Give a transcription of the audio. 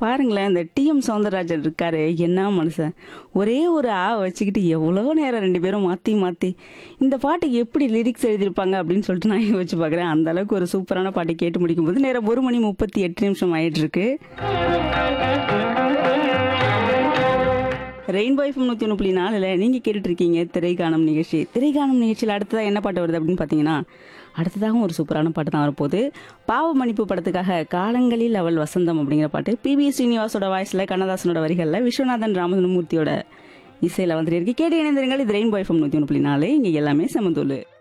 பாருங்களேன் இந்த டிஎம் சவுந்தரராஜன் இருக்காரு என்ன மனுஷன் ஒரே ஒரு ஆ வச்சுக்கிட்டு எவ்வளோ நேரம் ரெண்டு பேரும் மாற்றி மாற்றி இந்த பாட்டுக்கு எப்படி லிரிக்ஸ் எழுதியிருப்பாங்க அப்படின்னு சொல்லிட்டு நான் யோசிச்சு பார்க்குறேன் அந்த அளவுக்கு ஒரு சூப்பரான பாட்டை கேட்டு முடிக்கும்போது நேரம் ஒரு மணி முப்பத்தி எட்டு நிமிஷம் ஆயிட்டு இருக்கு ரெயின்போ எஃப்எம் நூற்றி ஒன்று புள்ளி நாலில் நீங்கள் கேட்டுட்டு இருக்கீங்க திரைக்காணும் நிகழ்ச்சி திரைக்காணும் நிகழ்ச்சியில் அடுத்ததாக என்ன பாட்டு வருது அப்படின்னு பார்த்தீங்கன்னா அடுத்ததாகவும் ஒரு சூப்பரான பாட்டு தான் வரப்போகுது பாவ மன்னிப்பு படத்துக்காக காலங்களில் அவள் வசந்தம் அப்படிங்கிற பாட்டு பிபி ஸ்ரீனிவாசோட வாய்ஸில் கண்ணதாசனோட வரிகளில் விஸ்வநாதன் ராமமூர்த்தியோட இசையில் வந்துட்டு இருக்கு கேட்டு இணைந்திருங்கள் இது ரெயின்போ எஃப்எம் நூற்றி ஒன்று புள்ளி நாலு இங்கே எல்லாமே சமந்தூள்